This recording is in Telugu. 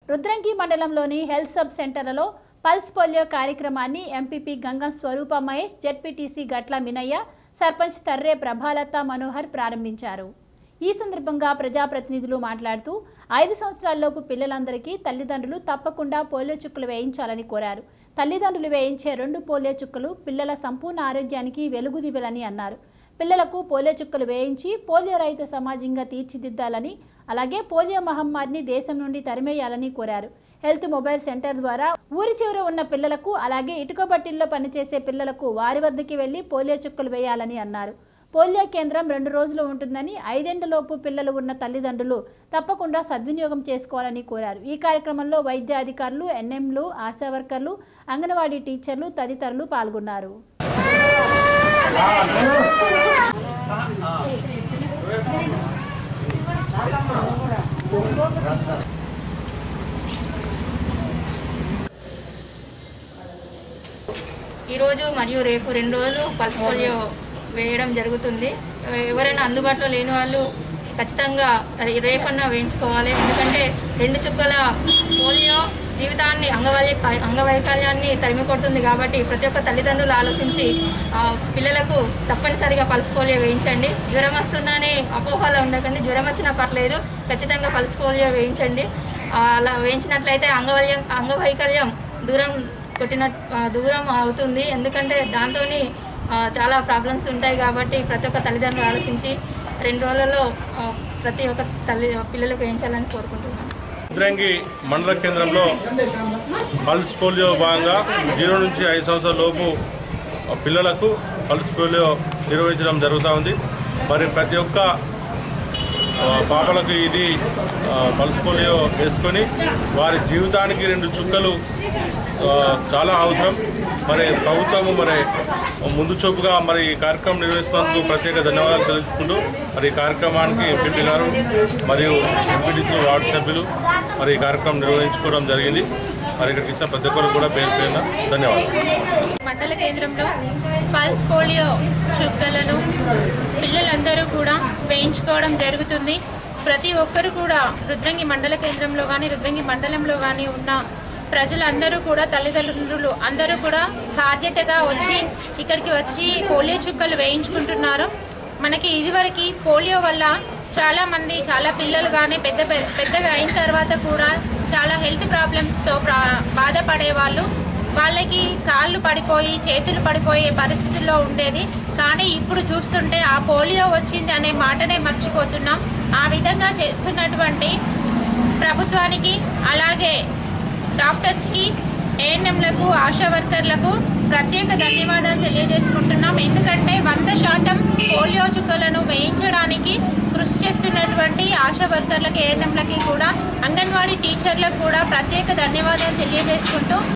రుద్రంగి మండలంలోని హెల్త్ సబ్ సెంటర్లలో పల్స్ పోలియో కార్యక్రమాన్ని ఎంపీపీ గంగం స్వరూప మహేష్ జెడ్పీటీసీ గట్ల మినయ్య సర్పంచ్ తర్రే ప్రభాలత మనోహర్ ప్రారంభించారు ఈ సందర్భంగా ప్రజాప్రతినిధులు మాట్లాడుతూ ఐదు సంవత్సరాల్లోపు పిల్లలందరికీ తల్లిదండ్రులు తప్పకుండా పోలియో చుక్కలు వేయించాలని కోరారు తల్లిదండ్రులు వేయించే రెండు పోలియో చుక్కలు పిల్లల సంపూర్ణ ఆరోగ్యానికి వెలుగుదివ్వలని అన్నారు పిల్లలకు పోలియో చుక్కలు వేయించి పోలియో రహిత సమాజంగా తీర్చిదిద్దాలని అలాగే పోలియో మహమ్మారిని దేశం నుండి తరిమేయాలని కోరారు హెల్త్ మొబైల్ సెంటర్ ద్వారా ఊరి చివర ఉన్న పిల్లలకు అలాగే ఇటుక బట్టిల్లో పనిచేసే పిల్లలకు వారి వద్దకి వెళ్లి పోలియో చుక్కలు వేయాలని అన్నారు పోలియో కేంద్రం రెండు రోజులు ఉంటుందని ఐదేండ్లలోపు పిల్లలు ఉన్న తల్లిదండ్రులు తప్పకుండా సద్వినియోగం చేసుకోవాలని కోరారు ఈ కార్యక్రమంలో వైద్య అధికారులు ఎన్ఎంలు ఆశా వర్కర్లు అంగన్వాడీ టీచర్లు తదితరులు పాల్గొన్నారు ఈరోజు మరియు రేపు రెండు రోజులు పల్స్ పోలియో వేయడం జరుగుతుంది ఎవరైనా అందుబాటులో లేని వాళ్ళు ఖచ్చితంగా రేపన్నా వేయించుకోవాలి ఎందుకంటే రెండు చుక్కల పోలియో జీవితాన్ని అంగవై అంగవైకల్యాన్ని తరిమి కొడుతుంది కాబట్టి ప్రతి ఒక్క తల్లిదండ్రులు ఆలోచించి ఆ, పిల్లలకు తప్పనిసరిగా పల్స్ పోలియో వేయించండి జ్వరం వస్తుందని అపోహలో ఉండకండి జ్వరం వచ్చినా పర్లేదు ఖచ్చితంగా పల్స్ పోలియో వేయించండి ఆ, అలా వేయించినట్లయితే అంగవైల్యం అంగవైకల్యం దూరం కొట్టిన ఆ, దూరం అవుతుంది ఎందుకంటే దాంతో చాలా ప్రాబ్లమ్స్ ఉంటాయి కాబట్టి ప్రతి ఒక్క తల్లిదండ్రులు ఆలోచించి రెండు రోజులలో ఆ, ప్రతి ఒక్క తల్లి పిల్లలకు వేయించాలని కోరుకుంటున్నాను రుద్రంగి మండల కేంద్రంలో పల్స్ పోలియో భాగంగా జీరో నుంచి ఐదు సంవత్సరాల లోపు పిల్లలకు పల్స్ పోలియో నిర్వహించడం జరుగుతూ ఉంది మరి ప్రతి ఒక్క ఆ, పాపలకు ఇది ఆ, పల్స్ పోలియో వేసుకొని వారి జీవితానికి రెండు చుక్కలు ఆ, చాలా అవసరం మరి ప్రభుత్వము మరి ముందు చూపుగా మరి ఈ కార్యక్రమం నిర్వహిస్తున్నందుకు ప్రత్యేక ధన్యవాదాలు తెలుసుకుంటూ మరి ఈ కార్యక్రమానికి ఎంపీ గారు మరియు ఎంపీడీసీ వార్డు సభ్యులు మరి ఈ కార్యక్రమం నిర్వహించుకోవడం జరిగింది మరి ఇక్కడికి ఇచ్చిన ప్రతి ఒక్కరు కూడా పేరు పేరున ధన్యవాదాలు మండల కేంద్రంలో పల్స్ పోలియో చుక్కలను పిల్లలందరూ కూడా వేయించుకోవడం జరుగుతుంది ప్రతి ఒక్కరు కూడా రుద్రంగి మండల కేంద్రంలో కానీ రుద్రంగి మండలంలో కానీ ఉన్న ప్రజలందరూ కూడా తల్లిదండ్రులు అందరూ కూడా బాధ్యతగా వచ్చి ఇక్కడికి వచ్చి పోలియో చుక్కలు వేయించుకుంటున్నారు మనకి ఇదివరకు పోలియో వల్ల చాలా మంది చాలా పిల్లలు కానీ పెద్ద పె- పెద్దగా అయిన తర్వాత కూడా చాలా హెల్త్ ప్రాబ్లమ్స్తో ప్రా బాధపడే వాళ్ళు వాళ్ళకి కాళ్ళు పడిపోయి చేతులు పడిపోయే పరిస్థితుల్లో ఉండేది కానీ ఇప్పుడు చూస్తుంటే ఆ పోలియో వచ్చింది అనే మాటనే మర్చిపోతున్నాం ఆ విధంగా చేస్తున్నటువంటి ప్రభుత్వానికి అలాగే డాక్టర్స్కి ఏఎన్ఎంలకు ఆశా వర్కర్లకు ప్రత్యేక ధన్యవాదాలు తెలియజేసుకుంటున్నాం ఎందుకంటే వంద శాతం పోలియో చుక్కలను వేయించడానికి కృషి చేస్తున్నటువంటి ఆశా వర్కర్లకి ఏఎన్ఎంలకి కూడా అంగన్వాడీ టీచర్లకు కూడా ప్రత్యేక ధన్యవాదాలు తెలియజేసుకుంటూ